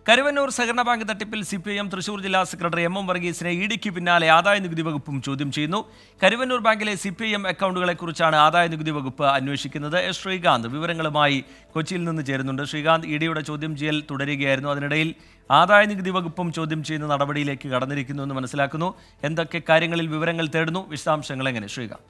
കരുവന്നൂർ സഹകരണ ബാങ്ക് തട്ടിപ്പിൽ C P M Thrissur ജില്ലാ സെക്രട്ടറി എം എം വർഗീസിനെ ഇഡിക്ക് പിന്നാലെ ആദായ നികുതി വകുപ്പും ചോദ്യം ചെയ്യുന്നു കരുവന്നൂർ ബാങ്കിലെ സി പി എം അക്കൗണ്ടുകളെക്കുറിച്ചാണ് ആദായ നികുതി വകുപ്പ് അന്വേഷിക്കുന്നത് എസ് ശ്രീകാന്ത് വിവരങ്ങളുമായി കൊച്ചിയിൽ നിന്ന് ചേരുന്നുണ്ട് ശ്രീകാന്ത് ഇഡിയുടെ ചോദ്യം ചെയ്യൽ തുടരുകയായിരുന്നു അതിനിടയിൽ ആദായ നികുതി വകുപ്പും ചോദ്യം ചെയ്യുന്ന നടപടിയിലേക്ക് കടന്നിരിക്കുന്നു എന്ന് മനസ്സിലാക്കുന്നു എന്തൊക്കെ കാര്യങ്ങളിൽ വിവരങ്ങൾ തേടുന്നു വിശദാംശങ്ങൾ എങ്ങനെ ശ്രീകാന്ത്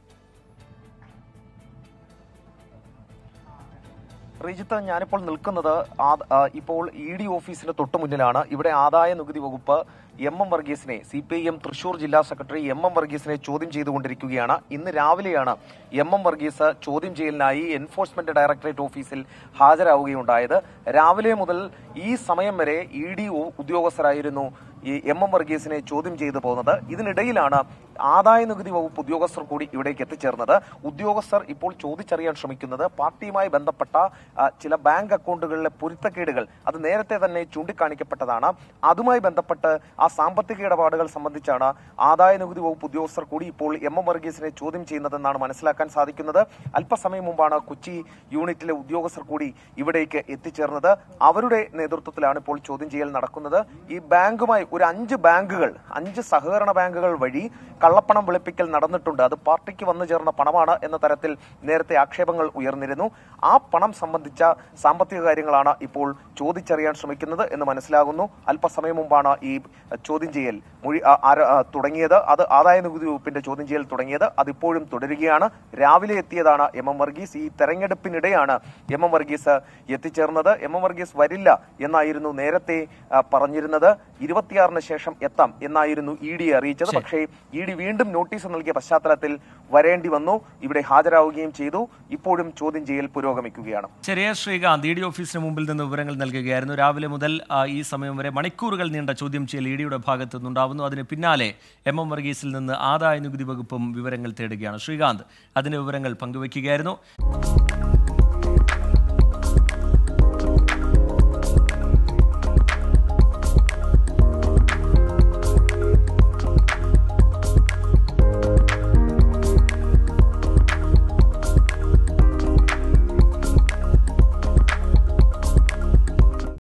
ശ്രീജിത്ത് ഞാനിപ്പോൾ നിൽക്കുന്നത് ആ- ആ, ഇപ്പോൾ ഇ ഡി ഓഫീസിന് തൊട്ടു മുന്നിലാണ് ഇവിടെ ആദായ നികുതി വകുപ്പ് എം എം വർഗീസിനെ C P I M Thrissur ജില്ലാ സെക്രട്ടറി എം എം വർഗീസിനെ ചോദ്യം ചെയ്തുകൊണ്ടിരിക്കുകയാണ് ഇന്ന് രാവിലെയാണ് എം എം വർഗീസ് ചോദ്യം ചെയ്യലിനായി എൻഫോഴ്സ്മെന്റ് ഡയറക്ടറേറ്റ് ഓഫീസിൽ ഹാജരാവുകയുണ്ടായത് രാവിലെ മുതൽ ഈ സമയം വരെ ഇ ഡി ഉദ്യോഗസ്ഥരായിരുന്നു ഈ എം എം വർഗീസിനെ ചോദ്യം ചെയ്തു പോകുന്നത് ഇതിനിടയിലാണ് ആദായ നികുതി വകുപ്പ് ഉദ്യോഗസ്ഥർ കൂടി ഇവിടേക്ക് എത്തിച്ചേർന്നത് ഉദ്യോഗസ്ഥർ ഇപ്പോൾ ചോദിച്ചറിയാൻ ശ്രമിക്കുന്നത് പാർട്ടിയുമായി ബന്ധപ്പെട്ട ആ, ചില ബാങ്ക് അക്കൗണ്ടുകളിലെ പൊരുത്തക്കേടുകൾ അത് നേരത്തെ തന്നെ ചൂണ്ടിക്കാണിക്കപ്പെട്ടതാണ് അതുമായി ബന്ധപ്പെട്ട് ആ സാമ്പത്തിക ഇടപാടുകൾ സംബന്ധിച്ചാണ് ആദായ നികുതി വകുപ്പ് ഉദ്യോഗസ്ഥർ കൂടി ഇപ്പോൾ എം എം വർഗീസിനെ ചോദ്യം ചെയ്യുന്നതെന്നാണ് മനസ്സിലാക്കാൻ സാധിക്കുന്നത് അല്പസമയം മുമ്പാണ് കൊച്ചി യൂണിറ്റിലെ ഉദ്യോഗസ്ഥർ കൂടി ഇവിടേക്ക് എത്തിച്ചേർന്നത് അവരുടെ നേതൃത്വത്തിലാണ് ഇപ്പോൾ ചോദ്യം ചെയ്യൽ നടക്കുന്നത് ഈ ബാങ്കുമായി ഒരു അഞ്ച് ബാങ്കുകൾ അഞ്ച് സഹകരണ ബാങ്കുകൾ വഴി കള്ളപ്പണം വെളുപ്പിക്കൽ നടന്നിട്ടുണ്ട് അത് പാർട്ടിക്ക് വന്നു ചേർന്ന പണമാണ് എന്ന തരത്തിൽ നേരത്തെ ആക്ഷേപങ്ങൾ ഉയർന്നിരുന്നു ആ പണം സംബന്ധിച്ച സാമ്പത്തിക കാര്യങ്ങളാണ് ഇപ്പോൾ ചോദിച്ചറിയാൻ ശ്രമിക്കുന്നത് എന്ന് മനസ്സിലാകുന്നു അല്പസമയം മുമ്പാണ് ഈ ചോദ്യം ചെയ്യൽ മൊഴി ആ, ആര- ആ, തുടങ്ങിയത് അത് ആദായ നികുതി വകുപ്പിന്റെ ചോദ്യം ചെയ്യൽ തുടങ്ങിയത് അതിപ്പോഴും തുടരുകയാണ് രാവിലെ എത്തിയതാണ് എം എം വർഗീസ് ഈ തെരഞ്ഞെടുപ്പിനിടെയാണ് എം എം വർഗീസ് എത്തിച്ചേർന്നത് എം എം വർഗീസ് വരില്ല എന്നായിരുന്നു നേരത്തെ ആ, പറഞ്ഞിരുന്നത് ഇരുപത്തിയാറിന് ശേഷം എത്താം എന്നായിരുന്നു ഇ ഡി അറിയിച്ചത് പക്ഷേ ഇ ഡി വീണ്ടും നോട്ടീസ് നൽകിയ പശ്ചാത്തലത്തിൽ വരേണ്ടി വന്നു ഇവിടെ ഹാജരാവുകയും ചെയ്തു ഇപ്പോഴും ചോദ്യം ചെയ്യൽ പുരോഗമിക്കുകയാണ് ചെറിയ ശ്രീകാന്ത് ഇ ഡി ഓഫീസിന് മുമ്പിൽ നിന്ന് വിവരങ്ങൾ നൽകുകയായിരുന്നു രാവിലെ മുതൽ ആ, ഈ സമയം വരെ മണിക്കൂറുകൾ നീണ്ട ചോദ്യം ചെയ്യൽ ഇ ഡിയുടെ ഭാഗത്തു നിന്നുണ്ടാവുന്നു അതിന് പിന്നാലെ എം എം വർഗീസിൽ നിന്ന് ആദായ നികുതി വകുപ്പും വിവരങ്ങൾ തേടുകയാണ് ശ്രീകാന്ത് അതിന്റെ വിവരങ്ങൾ പങ്കുവയ്ക്കുകയായിരുന്നു